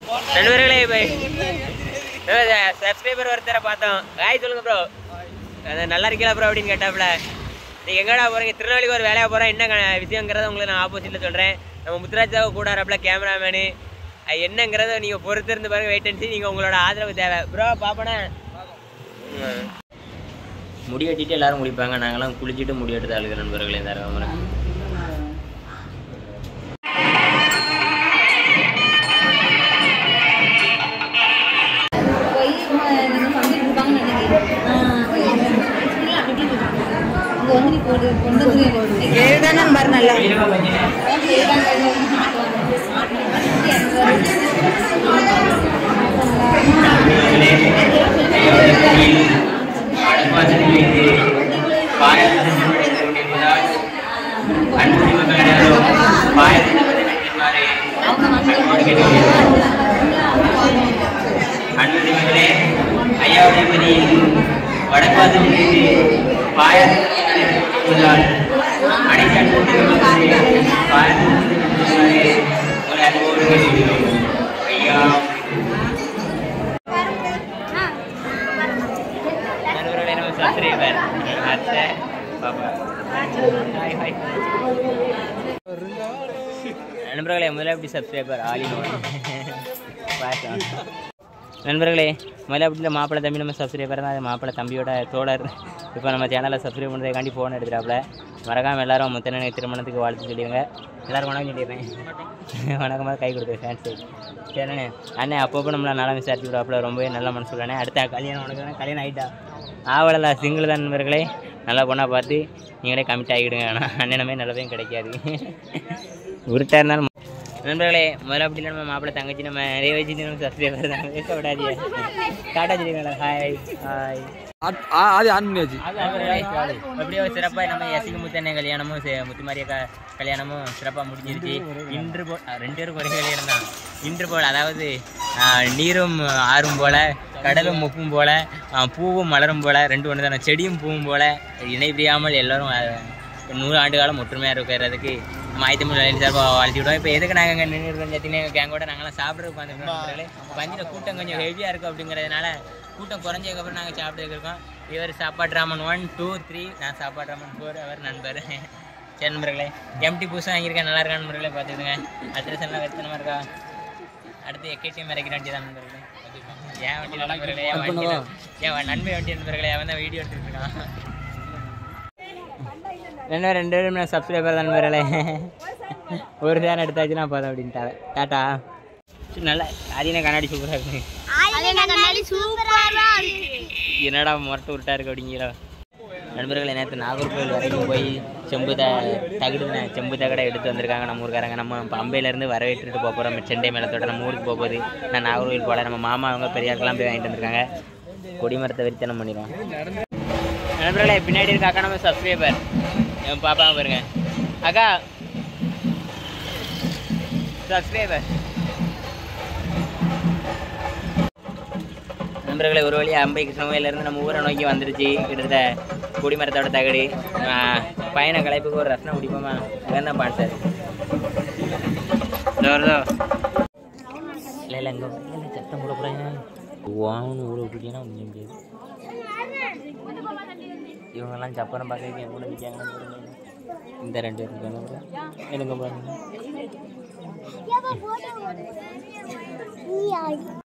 நண்பர்களே சப்ஸ்கிரைபர் ஒருத்தரை பார்த்தோம் ஹாய் சொல்லுங்க ப்ரோ நல்லா இருக்கீங்களா ப்ரோ அப்படின்னு கேட்டாப்புல நீங்க எங்கடா போறீங்க திருநெல்வேலிக்கு ஒரு வேலையா போறேன் என்ன க- விஷயங்கிறத உங்களுக்கு நான் ஆப்போசிட்ல சொல்றேன் நம்ம முத்துராஜாவை கூட வரப்பல கேமராமேனு அது என்னங்கிறத நீங்க பொறுத்து இருந்து பாருங்க வெயிட் அண்ட் நீங்க உங்களோட ஆதரவு தேவை ப்ரோ பாப்பனே முடி வெட்டிட்டு எல்லாரும் குளிப்பாங்க நாங்கெல்லாம் குளிச்சுட்டு முடி எடுத்து ஆளுங்க நண்பர்களே இந்த அரவமரை போய் நீங்கள் சமையல் கொடுப்பாங்கன்னு நினைக்கிறேன் இங்கே வந்து நீ போடு கொண்டு வந்து எழுதானே பாரு நல்லா வடப்பாதிலிருந்து பாயாசம் அனைத்து அனுபவங்களும் பாயாசம் உங்களை அனுபவம் ஐயா நண்பர்களே நம்ம சப்ஸ்கிரைபர் அத்தை பாப்பா ஹாய் ஹாய் நண்பர்களே முதல்ல எப்படி சப்ஸ்கிரைபர் ஆலினோ பாசம் நண்பர்களே முதல்ல அப்படி இந்த மாப்பிள்ளை தம்பி நம்ம சப்ஸ்கிரைபர் தான் அது மாப்பிள்ளை தம்பியோட தோழர் இப்போ நம்ம சேனலை சப்ஸ்கிரைப் பண்ணுறதுக்காண்டி ஃபோன் எடுத்துட்டாப்புல மறக்காமல் எல்லாரும் முத்தனனை திருமணத்துக்கு வாழ்த்து சொல்லிடுங்க எல்லாரும் வணக்கம் சொல்லிடுறேன் வணக்கமாக கை கொடுத்து ஃபேன்ஸு சரிண்ணே அண்ணே அப்பப்போ நம்மளை நல்லா விசாரிச்சு விடாப்புல ரொம்பவே நல்ல மனசு சொல்லுண்ணே அடுத்த கல்யாணம் உனக்கு கல்யாணம் ஆகிட்டா ஆவலல சிங்கிள் தான் நண்பர்களே நல்லா பொண்ணாக பார்த்து நீங்களே கமிட் ஆகிடுங்க ஆனால் அண்ணனமே நல்லதையும் கிடைக்காது உருட்டாக இருந்தாலும் நண்பர்களே முதல்ல அப்படி நம்ம மாப்பிள்ளை தங்கச்சி நம்ம நிறைய வச்சு நம்ம சப்ஸ்கிரைபர் தான் பேச விடாதீங்க டாட்டா சொல்லிங்களா ஹாய் ஹாய் அது ஆன் பண்ணியாச்சு எப்படியோ சிறப்பாக நம்ம எசிக்கு முத்தண்ணே கல்யாணமும் சே- முத்துமாரிய க கல்யாணமும் சிறப்பாக முடிஞ்சிருச்சு இன்று போல் அஹ் ரெண்டு பேரும் ஒரே கல்யாணம் தான் இன்று போல் அதாவது ஆஹ், நீரும் ஆறும் போல கடலும் முப்பும் போல ஆஹ், பூவும் மலரும் போல ரெண்டு ஒன்று தானே செடியும் பூவும் போல இணை பிரியாமல் எல்லாரும் ஆஹ், நூறு ஆண்டு காலம் ஒற்றுமையாக இருக்கிறதுக்கு நம்ம ஆயத்தமிழ் வழி சார்பாக வாழ்த்தி விடுவோம் இப்போ எதுக்கு நாங்கள் இங்கே நின்று இருக்கோம் பார்த்தீங்கன்னா எங்கள் கேங்கோட நாங்களாம் சாப்பிட்றது உட்காந்துருக்கோம் பஞ்சில் கூட்டம் கொஞ்சம் ஹெவியாக இருக்குது அப்படிங்கிறதுனால கூட்டம் குறைஞ்சதுக்கப்புறம் நாங்கள் சாப்பிட்டு இருக்கோம் இவர் சாப்பாடு ராமன் ஒன் டூ த்ரீ நான் சாப்பாடு ராமன் ஃபோர் அவர் நண்பர் சரி நண்பர்களே எம்டி புதுசாக வாங்கியிருக்கேன் நல்லா இருக்கா நண்பர்களே பார்த்துக்குங்க அட்ரஸ் எல்லாம் வெத்தனமாக இருக்கா அடுத்து எக்கேடிஎம் இறக்கிற வண்டி தான் நண்பர்களே ஏன் வண்டி நண்பர்களே என் வண்டி என் நன்மை வண்டி நண்பர்களே அவன் தான் வீடியோ எடுத்துட்டு இருக்கான் ரெண்டு ரெண்டு பேரும் நான் சப்ஸ்கிரைபர் தான் நண்பர்களே ஒரு சேனல் எடுத்தாச்சுன்னா போதும் அப்படின்ட்டாங்க டாட்டா சரி, நல்லா அதே கண்ணாடி சூப்பராக இருக்கு என்னடா முரட்டு உருட்டா இருக்கு அப்படிங்கிற நண்பர்களே நேற்று நாகர்கோவில் வரைக்கும் போய் செம்பு த தகுடு செம்பு தகடை எடுத்து வந்திருக்காங்க நம்ம ஊருக்காரங்க நம்ம இப்போ அம்பையிலேருந்து வரவேற்றுட்டு போக போகிறோம் செண்டை மேலத்தோட நம்ம ஊருக்கு போக போகுது நான் நாகர்கோவில் போகல நம்ம மாமா அவங்க பெரியாருக்கெல்லாம் போய் வாங்கிட்டு வந்திருக்காங்க கொடிமரத்தை விரித்தனம் பண்ணிடுவோம் நண்பர்களே பின்னாடி இருக்க அக்கா நம்ம சப்ஸ்கிரைபர் என் பாப்பா பாருங்க அக்கா சப்ஸ்கிரைபர் நண்பர்களே ஒரு வழியாக அம்பை கிருஷ்ணகோயிலேருந்து நம்ம ஊரை நோக்கி வந்துருச்சு கிட்டத்தட்ட கொடிமரத்தோட தகடு ஆஹ், பயண கலைப்புக்கு ஒரு ரத்னம் குடிப்போமா இவன் தான் பாட்டு வருதோ இல்லை இல்லை இங்கே இல்லை சத்தம் கூட போகிறாங்க வாங்கன்னு ஊரை விட்டுட்டீங்கன்னா முடிய முடியாது இவங்கெல்லாம் சப்பரம் பார்க்க என் கூட நிற்காங்க இந்த ரெண்டு பேர் இருக்காங்க எனக்கு பாருங்க